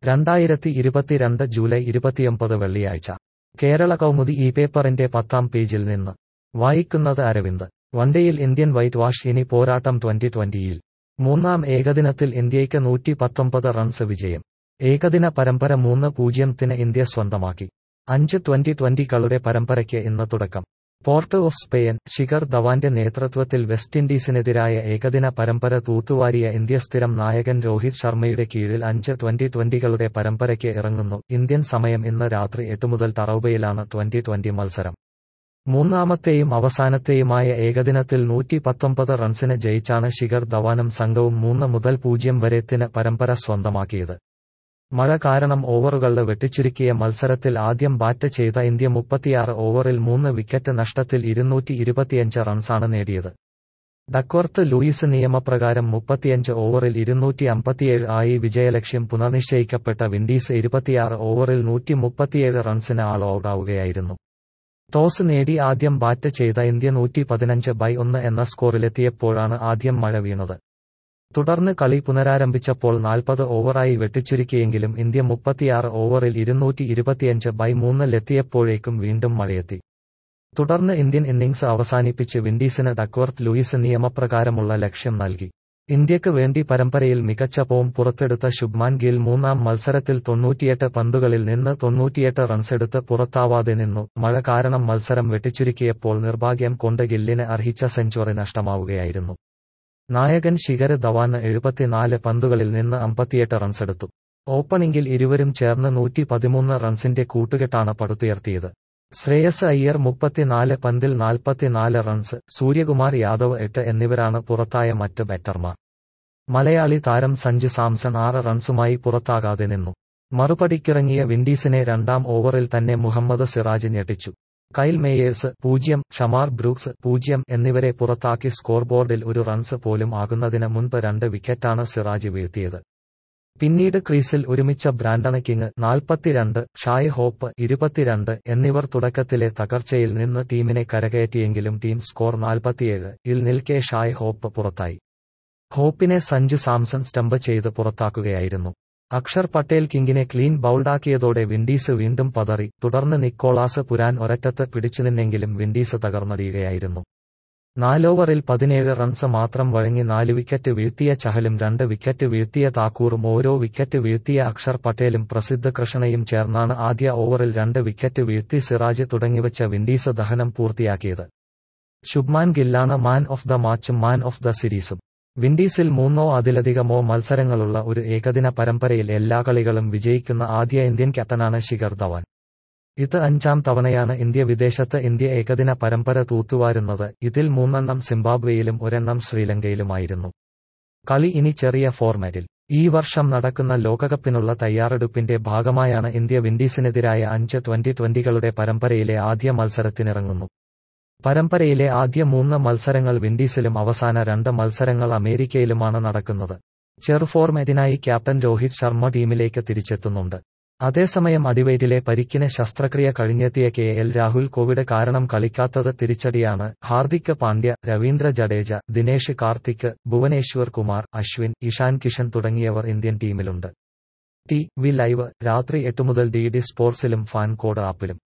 രണ്ടായിരത്തി ഇരുപത്തിരണ്ട് ജൂലൈ ഇരുപത്തിയൊമ്പത് വെള്ളിയാഴ്ച കേരള കൗമുദി ഈ പേപ്പറിന്റെ പത്താം പേജിൽ നിന്ന് വായിക്കുന്നത് അരവിന്ദ് വൺഡേയിൽ ഇന്ത്യൻ വൈറ്റ് വാഷ് ഇനി പോരാട്ടം ട്വന്റി ട്വന്റിയിൽ മൂന്നാം ഏകദിനത്തിൽ ഇന്ത്യയ്ക്ക് നൂറ്റി പത്തൊമ്പത് റൺസ് വിജയം ഏകദിന പരമ്പര മൂന്ന് പൂജ്യത്തിന് ഇന്ത്യ സ്വന്തമാക്കി അഞ്ച് ട്വന്റി ട്വന്റികളുടെ പരമ്പരയ്ക്ക് ഇന്ന് തുടക്കം പോർട്ട് ഓഫ് സ്പെയിൻ ശിഖർ ധവാന്റെ നേതൃത്വത്തിൽ വെസ്റ്റ് ഇൻഡീസിനെതിരായ ഏകദിന പരമ്പര തൂത്തുവാരിയ ഇന്ത്യ സ്ഥിരം നായകൻ രോഹിത് ശർമ്മയുടെ കീഴിൽ അഞ്ച് ട്വന്റി ട്വന്റികളുടെ പരമ്പരയ്ക്ക് ഇറങ്ങുന്നു ഇന്ത്യൻ സമയം ഇന്ന് രാത്രി എട്ട് മുതൽ ടറൌബയിലാണ് ട്വന്റി ട്വന്റി മത്സരം മൂന്നാമത്തെയും അവസാനത്തെയുമായ ഏകദിനത്തിൽ നൂറ്റി പത്തൊമ്പത് റൺസിന് ജയിച്ചാണ് ശിഖർ ധവാനും സംഘവും മൂന്ന് മുതൽ പൂജ്യം വരെത്തിന് പരമ്പര സ്വന്തമാക്കിയത് മഴ കാരണം ഓവറുകളുടെ വെട്ടിച്ചുരുക്കിയ മത്സരത്തിൽ ആദ്യം ബാറ്റ് ചെയ്ത ഇന്ത്യ മുപ്പത്തിയാറ് ഓവറിൽ മൂന്ന് വിക്കറ്റ് നഷ്ടത്തിൽ ഇരുന്നൂറ്റി ഇരുപത്തിയഞ്ച് റൺസാണ് നേടിയത് ഡക്വർത്ത് ലൂയിസ് നിയമപ്രകാരം മുപ്പത്തിയഞ്ച് ഓവറിൽ ഇരുന്നൂറ്റി അമ്പത്തിയേഴ് ആയി വിജയലക്ഷ്യം പുനർനിശ്ചയിക്കപ്പെട്ട വിൻഡീസ് ഇരുപത്തിയാറ് ഓവറിൽ നൂറ്റി മുപ്പത്തിയേഴ് റൺസിന് ആൾ ഔട്ടാവുകയായിരുന്നു ടോസ് നേടി ആദ്യം ബാറ്റ് ചെയ്ത ഇന്ത്യ നൂറ്റി പതിനഞ്ച് ബൈ ഒന്ന് എന്ന സ്കോറിലെത്തിയപ്പോഴാണ് ആദ്യം മഴ വീണത് തുടർന്ന് കളി പുനരാരംഭിച്ചപ്പോൾ നാൽപ്പത് ഓവറായി വെട്ടിച്ചുരുക്കിയെങ്കിലും ഇന്ത്യ മുപ്പത്തിയാറ് ഓവറിൽ ഇരുന്നൂറ്റി ഇരുപത്തിയഞ്ച് ബൈ മൂന്നിലെത്തിയപ്പോഴേക്കും വീണ്ടും മഴയെത്തി തുടർന്ന് ഇന്ത്യൻ ഇന്നിംഗ്സ് അവസാനിപ്പിച്ച് വിൻഡീസിന് ഡക്വർത്ത് ലൂയിസ് നിയമപ്രകാരമുള്ള ലക്ഷ്യം നൽകി ഇന്ത്യക്ക് വേണ്ടി പരമ്പരയിൽ മികച്ച പോം പുറത്തെടുത്ത ശുഭ്മാൻ ഗിൽ മൂന്നാം മത്സരത്തിൽ തൊണ്ണൂറ്റിയെട്ട് പന്തുകളിൽ നിന്ന് തൊണ്ണൂറ്റിയെട്ട് റൺസെടുത്ത് പുറത്താവാതെ നിന്നു മഴ കാരണം മത്സരം വെട്ടിച്ചുരുക്കിയപ്പോൾ നിർഭാഗ്യം കൊണ്ട് ഗില്ലിന് അർഹിച്ച സെഞ്ചുറി നഷ്ടമാവുകയായിരുന്നു നായകൻ ശിഖർ ധവാന് എഴുപത്തിനാല് പന്തുകളിൽ നിന്ന് അമ്പത്തിയെട്ട് റൺസെടുത്തു ഓപ്പണിംഗിൽ ഇരുവരും ചേർന്ന് നൂറ്റി പതിമൂന്ന് റൺസിന്റെ കൂട്ടുകെട്ടാണ് പടുത്തുയർത്തിയത് ശ്രേയസ് അയ്യർ മുപ്പത്തിനാല് പന്തിൽ നാൽപ്പത്തിനാല് റൺസ് സൂര്യകുമാർ യാദവ് എട്ട് എന്നിവരാണ് പുറത്തായ മറ്റ് ബാറ്റർമാർ മലയാളി താരം സഞ്ജു സാംസൺ ആറ് റൺസുമായി പുറത്താകാതെ നിന്നു മറുപടിക്കിറങ്ങിയ വിൻഡീസിനെ രണ്ടാം ഓവറിൽ തന്നെ മുഹമ്മദ് സിറാജ് ഞെട്ടിച്ചു കൈൽ മേയേഴ്സ് പൂജ്യം ഷമാർ ബ്രൂക്സ് പൂജ്യം എന്നിവരെ പുറത്താക്കി സ്കോർ ബോർഡിൽ ഒരു റൺസ് പോലും ആകുന്നതിന് മുൻപ് രണ്ട് വിക്കറ്റാണ് സിറാജ് വീഴ്ത്തിയത് പിന്നീട് ക്രീസിൽ ഒരുമിച്ച ബ്രാൻഡൺ കിങ് നാൽപ്പത്തിരണ്ട് ഷായ് ഹോപ്പ് ഇരുപത്തിരണ്ട് എന്നിവർ തുടക്കത്തിലെ തകർച്ചയിൽ നിന്ന് ടീമിനെ കരകയറ്റിയെങ്കിലും ടീം സ്കോർ നാൽപ്പത്തിയേഴ് ഇൽ നിൽക്കെ ഷായ് ഹോപ്പ് പുറത്തായി ഹോപ്പിനെ സഞ്ജു സാംസൺ സ്റ്റംപ് ചെയ്ത് പുറത്താക്കുകയായിരുന്നു അക്ഷർ പട്ടേൽ കിങ്ങിനെ ക്ലീൻ ബൌൾഡാക്കിയതോടെ വിൻഡീസ് വീണ്ടും പതറി തുടർന്ന് നിക്കോളാസ് പുരാൻ ഒരറ്റത്ത് പിടിച്ചുനിന്നെങ്കിലും വിൻഡീസ് തകർന്നടിയുകയായിരുന്നു നാലോവറിൽ പതിനേഴ് റൺസ് മാത്രം വഴങ്ങി നാല് വിക്കറ്റ് വീഴ്ത്തിയ ചഹലും രണ്ട് വിക്കറ്റ് വീഴ്ത്തിയ താക്കൂറും ഓരോ വിക്കറ്റ് വീഴ്ത്തിയ അക്ഷർ പട്ടേലും പ്രസിദ്ധ കൃഷ്ണയും ചേർന്നാണ് ആദ്യ ഓവറിൽ രണ്ട് വിക്കറ്റ് വീഴ്ത്തി സിറാജ് തുടങ്ങിവച്ച വിൻഡീസ് ദഹനം പൂർത്തിയാക്കിയത് ശുഭ്മാൻ ഗില്ലാണ് മാൻ ഓഫ് ദ മാച്ചും മാൻ ഓഫ് ദ സീരീസും വിൻഡീസിൽ മൂന്നോ അതിലധികമോ മത്സരങ്ങളുള്ള ഒരു ഏകദിന പരമ്പരയിൽ എല്ലാ കളികളും വിജയിക്കുന്ന ആദ്യ ഇന്ത്യൻ ക്യാപ്റ്റനാണ് ശിഖർ ധവാൻ ഇത് അഞ്ചാം തവണയാണ് ഇന്ത്യ വിദേശത്ത് ഇന്ത്യ ഏകദിന പരമ്പര തൂത്തുവാരുന്നത് ഇതിൽ മൂന്നെണ്ണം സിംബാബ്വേയിലും ഒരെണ്ണം ശ്രീലങ്കയിലുമായിരുന്നു കളി ഇനി ചെറിയ ഫോർമാറ്റിൽ ഈ വർഷം നടക്കുന്ന ലോകകപ്പിനുള്ള തയ്യാറെടുപ്പിന്റെ ഭാഗമായാണ് ഇന്ത്യ വിൻഡീസിനെതിരായ അഞ്ച് ട്വന്റി ട്വന്റികളുടെ പരമ്പരയിലെ ആദ്യ മത്സരത്തിനിറങ്ങുന്നു പരമ്പരയിലെ ആദ്യ മൂന്ന് മത്സരങ്ങൾ വിൻഡീസിലും അവസാന രണ്ട് മത്സരങ്ങൾ അമേരിക്കയിലുമാണ് നടക്കുന്നത് ചെറു ഫോർമാറ്റിനായി ക്യാപ്റ്റൻ രോഹിത് ശർമ്മ ടീമിലേക്ക് തിരിച്ചെത്തുന്നുണ്ട് അതേസമയം അടിവയറ്റിലെ പരിക്കിന് ശസ്ത്രക്രിയ കഴിഞ്ഞെത്തിയ കെ എൽ രാഹുൽ കോവിഡ് കാരണം കളിക്കാത്തത് തിരിച്ചടിയാണ് ഹാർദിക് പാണ്ഡ്യ രവീന്ദ്ര ജഡേജ ദിനേഷ് കാർത്തിക് ഭുവനേശ്വർ കുമാർ അശ്വിൻ ഇഷാൻ കിഷൻ തുടങ്ങിയവർ ഇന്ത്യൻ ടീമിലുണ്ട് ടി വി ലൈവ് രാത്രി എട്ട് മുതൽ ഡി ഡി സ്പോർട്സിലും ഫാൻ കോഡ് ആപ്പിലും